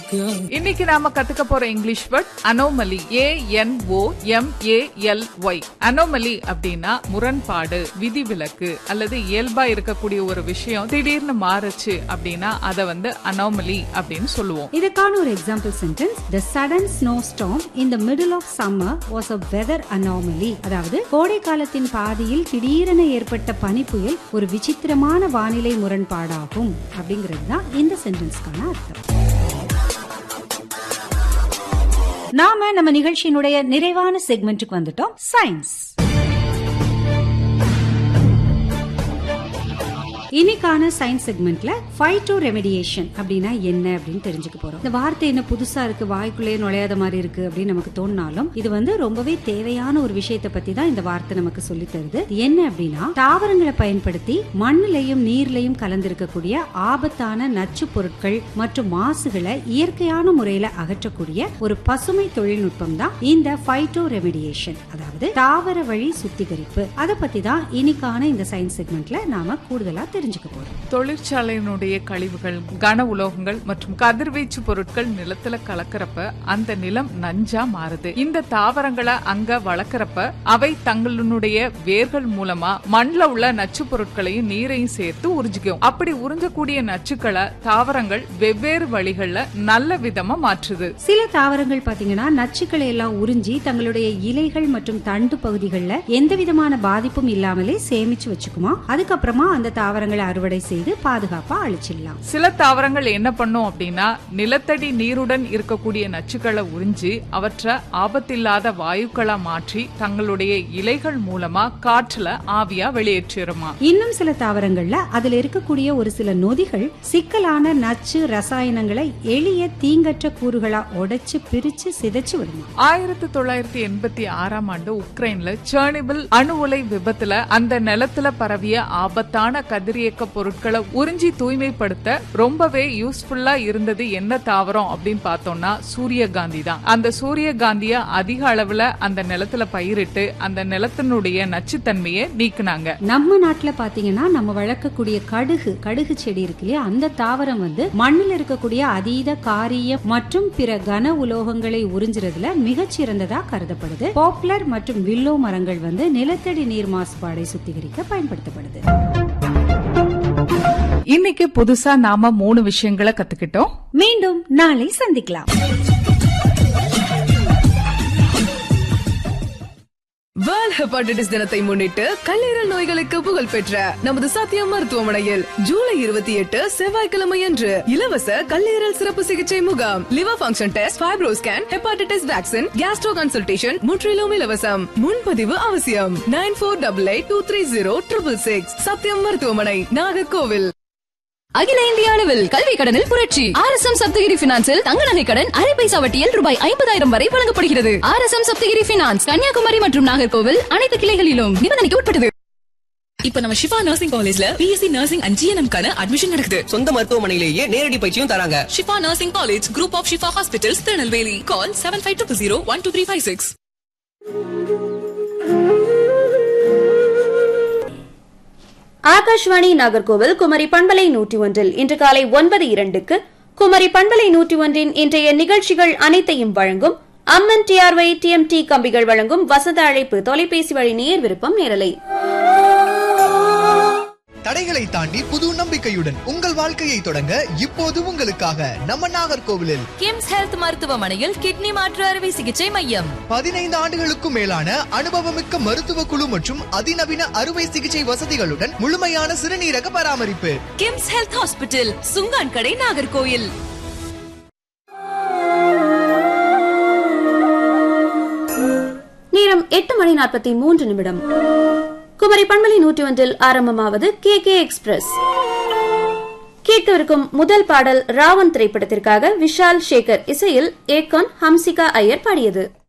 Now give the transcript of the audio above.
இன்னைக்கு நாம கத்துக்க போற English word anomaly A N O M A L Y anomaly அப்படின்னா முரண்பாடு விதிவிலக்கு அல்லது இயல்பா இருக்கக்கூடிய ஒரு விஷயம் திடீர்னு மாறுச்சு அப்படின்னா அதை வந்து அனோமலி அப்படின்னு சொல்லுவோம் இதுக்கான ஒரு example sentence the sudden snow storm in the middle of summer was a weather anomaly அதாவது கோடை காலத்தின் பாதியில் திடீரென ஏற்பட்ட பனிப்புயல் ஒரு விசித்திரமான வானிலை முரண்பாடாகும் அப்படிங்கிறது தான் இந்த சென்டென்ஸ்க்கான அர்த்தம் நாம நம்ம நிகழ்ச்சியினுடைய நிறைவான செக்மெண்ட்டுக்கு வந்துட்டோம் சயின்ஸ் இன்னைக்கான சயின்ஸ் செக்மெண்ட்ல ஃபைட்டோ ரெமெடியேஷன் அப்படின்னா என்ன அப்படின்னு தெரிஞ்சுக்க போறோம் இந்த வார்த்தை என்ன புதுசா இருக்கு வாய்க்குள்ளே நுழையாத மாதிரி இருக்கு அப்படின்னு நமக்கு தோணினாலும் இது வந்து ரொம்பவே தேவையான ஒரு விஷயத்தை பத்தி தான் இந்த வார்த்தை நமக்கு சொல்லி தருது இது என்ன அப்படின்னா தாவரங்களை பயன்படுத்தி மண்ணிலையும் நீர்லையும் கலந்திருக்கக்கூடிய ஆபத்தான நச்சு பொருட்கள் மற்றும் மாசுகளை இயற்கையான முறையில அகற்றக்கூடிய ஒரு பசுமை தொழில்நுட்பம் தான் இந்த ஃபைட்டோ ரெமெடியேஷன் அதாவது தாவர வழி சுத்திகரிப்பு அதை பத்தி தான் இன்னைக்கான இந்த சயின்ஸ் செக்மெண்ட்ல நாம கூடுதலா தெரிஞ்சுக்க போறோம் தொழிற்சாலையினுடைய கழிவுகள் கன உலோகங்கள் மற்றும் கதிர்வீச்சு பொருட்கள் நிலத்துல கலக்கிறப்ப அந்த நிலம் நஞ்சா மாறுது இந்த தாவரங்களை அங்க வளர்க்கறப்ப அவை தங்களுடைய வேர்கள் மூலமா மண்ல உள்ள நச்சு பொருட்களையும் நீரையும் சேர்த்து உறிஞ்சிக்கும் அப்படி உறிஞ்சக்கூடிய நச்சுக்களை தாவரங்கள் வெவ்வேறு வழிகள்ல நல்ல விதமா மாற்றுது சில தாவரங்கள் பாத்தீங்கன்னா நச்சுக்களை எல்லாம் உறிஞ்சி தங்களுடைய இலைகள் மற்றும் தண்டு பகுதிகளில் எந்த விதமான பாதிப்பும் இல்லாமலே சேமிச்சு வச்சுக்குமா அதுக்கப்புறமா அந்த தாவரங்களை அறுவடை செய்து பாதுகாப்பா அழிச்சிடலாம் சில தாவரங்கள் என்ன பண்ணும் அப்படின்னா நிலத்தடி நீருடன் இருக்கக்கூடிய நச்சுக்களை உறிஞ்சி அவற்றை ஆபத்தில்லாத வாயுக்களா மாற்றி தங்களுடைய இலைகள் மூலமா காற்றுல ஆவியா வெளியேற்றிடுமா இன்னும் சில தாவரங்கள்ல அதுல இருக்கக்கூடிய ஒரு சில நொதிகள் சிக்கலான நச்சு ரசாயனங்களை எளிய தீங்கற்ற கூறுகளா உடைச்சு பிரிச்சு சிதைச்சு விடுமா ஆயிரத்தி தொள்ளாயிரத்தி எண்பத்தி ஆறாம் ஆண்டு உக்ரைன்ல சேர்னிபிள் அணு உலை விபத்துல அந்த நிலத்துல பரவிய ஆபத்தான கதிரியக்க பொருட்களை உறிஞ்சி தூய்மைப்படுத்த ரொம்பவே யூஸ்ஃபுல்லா இருந்தது என்ன தாவரம் அப்படின்னு பார்த்தோம்னா சூரியகாந்தி தான் அந்த சூரியகாந்திய அதிக அளவுல அந்த நிலத்துல பயிரிட்டு அந்த நிலத்தினுடைய நச்சுத்தன்மையை நீக்குனாங்க நம்ம நாட்டுல பாத்தீங்கன்னா நம்ம வளர்க்கக்கூடிய கடுகு கடுகு செடி இருக்கு இல்லையா அந்த தாவரம் வந்து மண்ணில் இருக்கக்கூடிய அதீத காரிய மற்றும் பிற கன உலோகங்களை உறிஞ்சுறதுல மிகச்சிறந்ததா கருதப்படுது பாப்புலர் மற்றும் வில்லோ மரங்கள் வந்து நிலத்தடி நீர் மாசுபாடை சுத்திகரிக்க பயன்படுத்தப்படுது இன்னைக்கு புதுசா நாம மூணு விஷயங்களை கத்துக்கிட்டோம் மீண்டும் நாளை சந்திக்கலாம் வேர்ல்ட் ஹெப்பாடைட்டிஸ் தினத்தை முன்னிட்டு கல்லீரல் நோய்களுக்கு புகழ் பெற்ற நமது சத்தியம் மருத்துவமனையில் ஜூலை இருபத்தி எட்டு செவ்வாய்க்கிழமை அன்று இலவச கல்லீரல் சிறப்பு சிகிச்சை முகாம் liver function test fibro scan hepatitis vaccine gastro consultation முற்றிலும் இலவசம் முன்பதிவு அவசியம் nine four double eight two three zero triple six சத்தியம் மருத்துவமனை நாகர்கோவில் அகில இந்திய அளவில் கல்வி கடனில் புரட்சி ஆர் எஸ் எம் சப்தகிரி பினான்சில் தங்க நகை கடன் அரை பைசா வட்டியில் ரூபாய் ஐம்பதாயிரம் வரை வழங்கப்படுகிறது R S M Sapthagiri finance Kanniyakumari மற்றும் நாகர்கோவில் அனைத்து கிளைகளிலும் நிபந்தனைக்கு உட்பட்டது இப்ப நம்ம ஷிஃபா நர்சிங் காலேஜ்ல பிஎஸ்சி நர்சிங் அண்ட் ஜிஎன்எம் கான அட்மிஷன் நடக்குது சொந்த மருத்துவமனையிலேயே நேரடி பயிற்சியும் தராங்க Shifa nursing college group of Shifa hospitals Tirunelveli call seven five two zero one two three five six Akashvani Nagercoil Kumari பண்பலை நூற்றி ஒன்றில் இன்று காலை ஒன்பது இரண்டுக்கு குமரி பண்பலை நூற்றி ஒன்றின் இன்றைய நிகழ்ச்சிகள் அனைத்தையும் வழங்கும் அம்மன் டிஆர்ஒய் டிஎம்டி கம்பிகள் வழங்கும் வசத அழைப்பு தொலைபேசி வழி நேர் விருப்பம் நேரலை தடைகளை தாண்டி புது நம்பிக்கையுடன் உங்கள் வாழ்க்கையை தொடங்க இப்போது உங்களுக்காக நம்ம நாகர்கோவிலில் கிம்ஸ் ஹெல்த் மருத்துவமனையில் கிட்னி மாற்று அறுவை சிகிச்சை மையம் பதினைந்து ஆண்டுகளுக்கும் மேலான அனுபவமிக்க மருத்துவ குழு மற்றும் அதிநவீன அறுவை சிகிச்சை வசதிகளுடன் முழுமையான சிறுநீரக பராமரிப்பு கிம்ஸ் ஹெல்த் ஹாஸ்பிட்டல் சுங்கான் கடை நாகர்கோயில் நேரம் எட்டு மணி நாற்பத்தி மூன்று நிமிடம் குமரி பண்பலை நூற்றி ஒன்றில் ஆரம்பமாவது கே கே எக்ஸ்பிரஸ் கேட்கவிருக்கும் முதல் பாடல் ராவன் திரைப்படத்திற்காக விஷால் சேகர் இசையில் ஏகான் ஹம்சிகா ஐயர் பாடியது